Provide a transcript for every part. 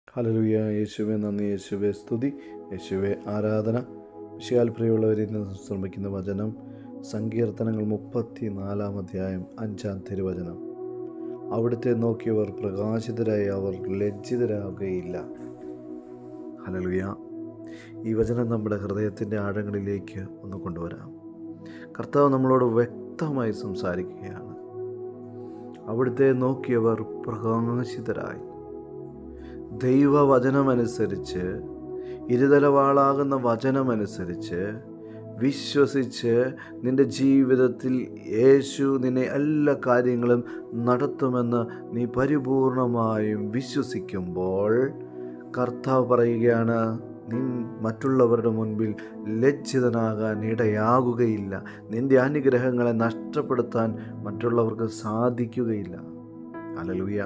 ഹലലുയ യേശുവെ നന്ദി യേശുവെ സ്തുതി യേശുവെ ആരാധന വിശയാൽ പ്രിയമുള്ളവരിൽ നിന്ന് ശ്രമിക്കുന്ന വചനം സങ്കീർത്തനങ്ങൾ മുപ്പത്തി നാലാം അധ്യായം അഞ്ചാം തിരുവചനം അവിടുത്തെ നോക്കിയവർ പ്രകാശിതരായി അവർ ലജ്ജിതരാകുകയില്ല ഹലലുയ ഈ വചനം നമ്മുടെ ഹൃദയത്തിൻ്റെ ആഴങ്ങളിലേക്ക് ഒന്ന് കൊണ്ടുവരാം കർത്താവ് നമ്മളോട് വ്യക്തമായി സംസാരിക്കുകയാണ് അവിടുത്തെ നോക്കിയവർ പ്രകാശിതരായി ദൈവവചനമനുസരിച്ച് ഇരുതലവാളാകുന്ന വചനമനുസരിച്ച് വിശ്വസിച്ച് നിൻ്റെ ജീവിതത്തിൽ യേശു നിന്നെ എല്ലാ കാര്യങ്ങളും നടത്തുമെന്ന് നീ പരിപൂർണമായും വിശ്വസിക്കുമ്പോൾ കർത്താവ് പറയുകയാണ് നീ മറ്റുള്ളവരുടെ മുൻപിൽ ലജ്ജിതനാകാൻ ഇടയാകുകയില്ല നിൻ്റെ അനുഗ്രഹങ്ങളെ നഷ്ടപ്പെടുത്താൻ മറ്റുള്ളവർക്ക് സാധിക്കുകയില്ല അലലുയ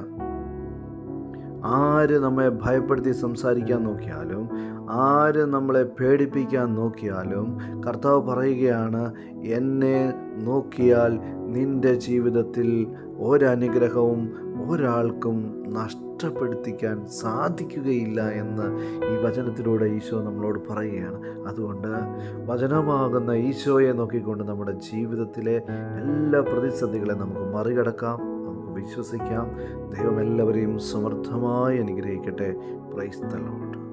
ആര് നമ്മെ ഭയപ്പെടുത്തി സംസാരിക്കാൻ നോക്കിയാലും ആര് നമ്മളെ പേടിപ്പിക്കാൻ നോക്കിയാലും കർത്താവ് പറയുകയാണ് എന്നെ നോക്കിയാൽ നിൻ്റെ ജീവിതത്തിൽ ഒരനുഗ്രഹവും ഒരാൾക്കും നഷ്ടപ്പെടുത്തിക്കാൻ സാധിക്കുകയില്ല എന്ന് ഈ വചനത്തിലൂടെ ഈശോ നമ്മളോട് പറയുകയാണ് അതുകൊണ്ട് വചനമാകുന്ന ഈശോയെ നോക്കിക്കൊണ്ട് നമ്മുടെ ജീവിതത്തിലെ എല്ലാ പ്രതിസന്ധികളെ നമുക്ക് മറികടക്കാം നമുക്ക് വിശ്വസിക്കാം ദൈവം എല്ലാവരെയും സമർത്ഥമായി അനുഗ്രഹിക്കട്ടെ പ്രൈസ് ദ ലോർഡ്